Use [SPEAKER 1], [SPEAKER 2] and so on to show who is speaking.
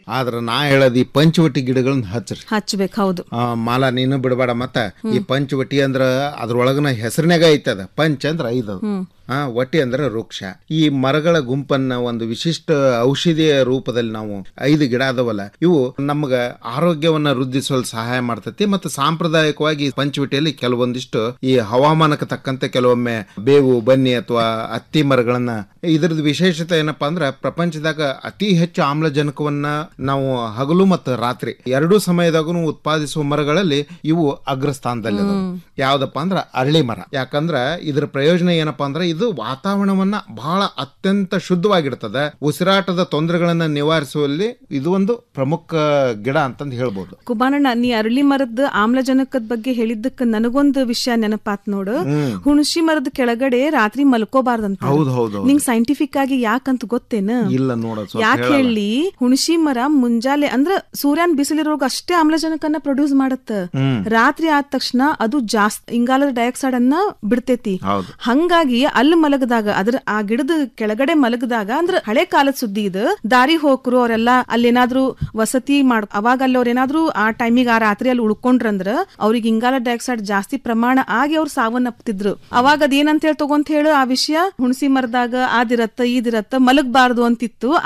[SPEAKER 1] ಆದ್ರ ನಾ ಹೇಳದ್ ಈ ಪಂಚವಟಿ ಗಿಡಗಳನ್ನ ಹಚ್ಚ್ರಿ
[SPEAKER 2] ಹಚ್ಬೇಕು ಹೌದು
[SPEAKER 1] ಆ, ಮಾಲ ನೀನು ಬಿಡಬೇಡ ಮತ್ತ ಈ ಪಂಚವಟಿ ಅಂದ್ರ ಅದ್ರೊಳಗನ ಹೆಸರಿನಾಗ ಐತದ ಪಂಚ ಅಂದ್ರ ಐದು ಆ ವಟಿ ಅಂದ್ರೆ ವೃಕ್ಷ ಈ ಮರಗಳ ಗುಂಪನ್ನ ಒಂದು ವಿಶಿಷ್ಟ ಔಷಧಿಯ ರೂಪದಲ್ಲಿ ನಾವು ಐದು ಗಿಡ ಅದಾವಲ್ಲ ಇವು ನಮ್ಗ ಆರೋಗ್ಯವನ್ನ ವೃದ್ಧಿಸುವಲ್ಲಿ ಸಹಾಯ ಮಾಡ್ತತಿ ಮತ್ತು ಸಾಂಪ್ರದಾಯಿಕವಾಗಿ ಪಂಚವಟಿಯಲ್ಲಿ ಕೆಲವೊಂದಿಷ್ಟು ಈ ಹವಾಮಾನಕ್ಕೆ ತಕ್ಕಂತೆ ಕೆಲವೊಮ್ಮೆ ಬೇವು ಬನ್ನಿ ಅಥವಾ ಹತ್ತಿ ಮರಗಳನ್ನ ಇದ್ರದ್ದು ವಿಶೇಷತೆ ಏನಪ್ಪಾ ಅಂದ್ರ ಪ್ರಪಂಚದಾಗ ಅತಿ ಹೆಚ್ಚು ಆಮ್ಲಜನಕವನ್ನ ನಾವು ಹಗಲು ಮತ್ತು ರಾತ್ರಿ ಎರಡೂ ಸಮಯದಾಗೂ ಉತ್ಪಾದಿಸುವ ಮರಗಳಲ್ಲಿ ಇವು ಅಗ್ರಸ್ಥಾನದಲ್ಲಿ ಅದಾವ. ಯಾವ್ದಪ್ಪ ಅಂದ್ರ ಅರಳಿ ಮರ ಯಾಕಂದ್ರ ಇದ್ರ ಪ್ರಯೋಜನ ಏನಪ್ಪಾ ಅಂದ್ರ ಇದು ವಾತಾವರಣವನ್ನ ಬಹಳ ಅತ್ಯಂತ ಶುದ್ಧವಾಗಿಡ್ತದ ಉಸಿರಾಟದ ತೊಂದರೆಗಳನ್ನ ನಿವಾರಿಸುವಲ್ಲಿ ಇದು ಒಂದು ಪ್ರಮುಖ ಗಿಡ ಅಂತಂದು ಹೇಳ್ಬೋದು
[SPEAKER 2] ಕುಬಾನಣ್ಣ ನೀ ಅರಳಿ ಮರದ ಆಮ್ಲಜನಕದ ಬಗ್ಗೆ ಹೇಳಿದ್ದಕ್ಕ ನನಗೊಂದು ವಿಷಯ ನೆನಪಾತ್ ನೋಡು ಹುಣಸಿ ಮರದ ಕೆಳಗಡೆ ರಾತ್ರಿ ಮಲ್ಕೋಬಾರ್ದಂತ
[SPEAKER 1] ಹೌದು ಹೌದು
[SPEAKER 2] ನಿಂಗ್ ಸೈಂಟಿಫಿಕ್ ಆಗಿ ಯಾಕಂತ ಗೊತ್ತೇನ
[SPEAKER 1] ಇಲ್ಲ ನೋಡ ಸ್ವಲ್ಪ
[SPEAKER 2] ಯಾಕೆ
[SPEAKER 1] ಹೇಳಲ್ಲ.
[SPEAKER 2] ಹೇಳಿ ಹುಣಸಿ ಮರ ಮುಂಜಾಲೆ ಅಂದ್ರ ಸೂರ್ಯನ್ ಬಿಸಿಲಿರೋಗ ಅಷ್ಟೇ ಆಮ್ಲಜನಕನ್ನ ಪ್ರೊಡ್ಯೂಸ್ ಮಾಡತ್ತ ರಾತ್ರಿ ಆದ ತಕ್ಷಣ ಅದು ಜಾಸ್ತಿ ಇಂಗಾಲದ ಡೈಆಕ್ಸೈಡ್ ಅನ್ನ ಬಿಡ್ತೈತಿ
[SPEAKER 1] ಹೌದು
[SPEAKER 2] ಹಂಗಾಗಿ ಅಲ್ಲಿ ಮಲಗದಾಗ ಅದ್ರ ಆ ಗಿಡದ ಕೆಳಗಡೆ ಮಲಗದಾಗ ಅಂದ್ರ ಹಳೆ ಕಾಲದ ಸುದ್ದಿ ಇದು ದಾರಿ ಹೋಕ್ರು ಅವರೆಲ್ಲ ಅಲ್ಲೇನಾದ್ರೂ ವಸತಿ ಮಾಡ್ ಅವಾಗ ಅಲ್ಲಿ ಅವ್ರ ಏನಾದ್ರೂ ಆ ಟೈಮಿಗೆ ಆ ರಾತ್ರಿ ಅಲ್ಲಿ ಉಳ್ಕೊಂಡ್ರಂದ್ರ ಅವ್ರಿಗೆ ಇಂಗಾಲ ಡೈಆಕ್ಸೈಡ್ ಜಾಸ್ತಿ ಪ್ರಮಾಣ ಆಗಿ ಅವ್ರು ಸಾವನ್ನಪ್ತಿದ್ರು ಅವಾಗ ಅದೇನಂತ ಹೇಳಿ ತಗೊಂತ ಹೇಳು ಆ ವಿಷಯ ಹುಣಸಿ ಮರದಾಗ ಆದಿರತ್ತ ಈದಿರತ್ತ ಮಲಗಬಾರ್ದು ಅಂತಿತ್ತು